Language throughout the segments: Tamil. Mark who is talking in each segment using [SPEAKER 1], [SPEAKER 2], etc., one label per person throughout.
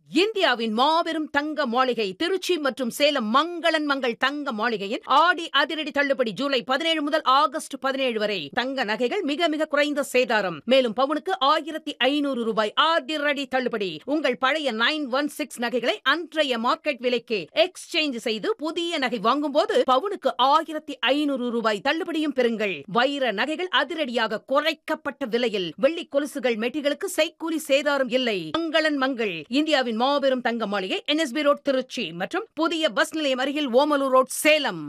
[SPEAKER 1] இந்தியாவின் மாபெரும் தங்க மாளிகை திருச்சி மற்றும் சேலம் மங்களன் மங்கள் தங்க மாளிகையின் ஆடி அதிரடி தள்ளுபடி ஜூலை பதினேழு முதல் ஆகஸ்ட் பதினேழு வரை தங்க நகைகள் மிக மிக குறைந்த சேதாரம் மேலும் பவுனுக்கு ஆயிரத்தி ஐநூறு ரூபாய் அதிரடி தள்ளுபடி உங்கள் பழைய நைன் ஒன் சிக்ஸ் நகைகளை அன்றைய மார்க்கெட் விலைக்கு எக்ஸ்சேஞ்ச் செய்து புதிய நகை வாங்கும்போது பவுனுக்கு ஆயிரத்தி ஐநூறு ரூபாய் தள்ளுபடியும் பெறுங்கள் வைர நகைகள் அதிரடியாக குறைக்கப்பட்ட விலையில் வெள்ளி கொலுசுகள் மெட்டிகளுக்கு செய்கூலி சேதாரம் இல்லை மங்களன் மங்கள் இந்தியாவின் மாபெரும் தங்க மாளிகை என்எஸ்பி ரோட் திருச்சி மற்றும் புதிய பஸ் நிலையம் அருகில் ஓமலூர் ரோட் சேலம்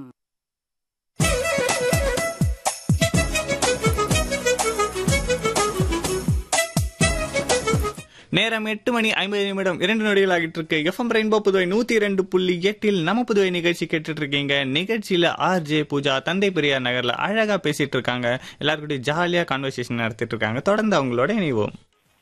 [SPEAKER 2] நேரம் எட்டு மணி ஐம்பது நிமிடம் இரண்டு நொடிகள் ஆகிட்டு இருக்கு எஃப்எம் ரெயின்போ புதுவை நூத்தி இரண்டு புள்ளி எட்டில் நம்ம புதுவை நிகழ்ச்சி கேட்டுட்டு இருக்கீங்க நிகழ்ச்சியில ஆர் ஜே பூஜா தந்தை பெரியார் நகர்ல அழகா பேசிட்டு இருக்காங்க எல்லாருக்கிட்டையும் ஜாலியா கான்வர்சேஷன் நடத்திட்டு இருக்காங்க தொடர்ந்து அவங்களோட இணைவோம்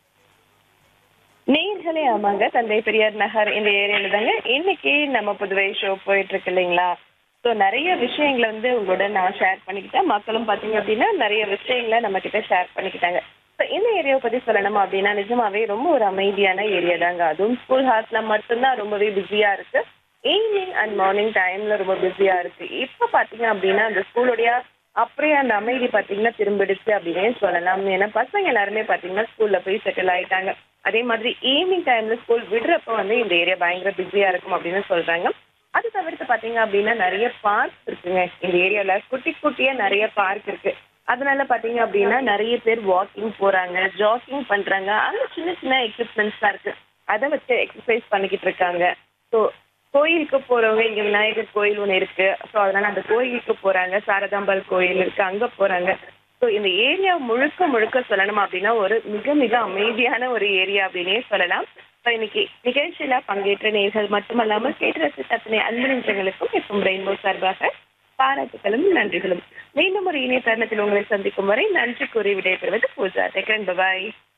[SPEAKER 3] நேர்களே ஆமாங்க தந்தை பெரியார் நகர் இந்த ஏரியால தாங்க இன்னைக்கு நம்ம புதுவை ஷோ போயிட்டு இருக்கு இல்லைங்களா ஸோ நிறைய விஷயங்களை வந்து உங்களோட நான் ஷேர் பண்ணிக்கிட்டேன் மக்களும் பார்த்தீங்க அப்படின்னா நிறைய விஷயங்களை நம்ம கிட்ட ஷேர் பண்ணிக்கிட்டாங்க ஸோ இந்த ஏரியாவை பத்தி சொல்லணும் அப்படின்னா நிஜமாவே ரொம்ப ஒரு அமைதியான ஏரியா தாங்க அதுவும் ஸ்கூல் ஹார்ஸ்ல மட்டும்தான் ரொம்பவே பிஸியா இருக்கு ஈவினிங் அண்ட் மார்னிங் டைம்ல ரொம்ப பிஸியா இருக்கு இப்போ பாத்தீங்க அப்படின்னா அந்த ஸ்கூலுடைய அப்படியே அந்த அமைதி பாத்தீங்கன்னா திரும்பிடுச்சு அப்படின்னே சொல்லலாம் ஏன்னா பசங்க எல்லாருமே பாத்தீங்கன்னா ஸ்கூல்ல போய் செட்டில் ஆயிட்டாங்க அதே மாதிரி ஈவினிங் டைம்ல ஸ்கூல் விடுறப்ப வந்து இந்த ஏரியா பயங்கர பிஸியா இருக்கும் அப்படின்னு சொல்றாங்க அது தவிர்த்து பாத்தீங்க அப்படின்னா நிறைய பார்க்ஸ் இருக்குங்க இந்த ஏரியால குட்டி குட்டியா நிறைய பார்க் இருக்கு அதனால பாத்தீங்க அப்படின்னா நிறைய பேர் வாக்கிங் போறாங்க ஜாக்கிங் பண்றாங்க அங்க சின்ன சின்ன எக்யூப்மெண்ட்ஸ் தான் இருக்கு அதை வச்சு எக்ஸசைஸ் பண்ணிக்கிட்டு இருக்காங்க ஸோ கோயிலுக்கு போறவங்க இங்க விநாயகர் கோயில் ஒன்று இருக்கு ஸோ அதனால அந்த கோயிலுக்கு போறாங்க சாரதாம்பாள் கோயில் இருக்கு அங்க போறாங்க ஸோ இந்த ஏரியா முழுக்க முழுக்க சொல்லணும் அப்படின்னா ஒரு மிக மிக அமைதியான ஒரு ஏரியா அப்படின்னே சொல்லலாம் ஸோ இன்னைக்கு நிகழ்ச்சியில பங்கேற்ற நேர்கள் மட்டுமல்லாமல் கேட்டு ரசித்த அத்தனை அன்பு நிமிஷங்களுக்கும் இப்போ ரெயின்போ சார்பாக பாராட்டுகளும் நன்றிகளும் மீண்டும் ஒரு இணைய தருணத்தில் உங்களை சந்திக்கும் வரை நன்றி கூறி விடைபெறுவது பூஜா டெக்கரன் பபாய்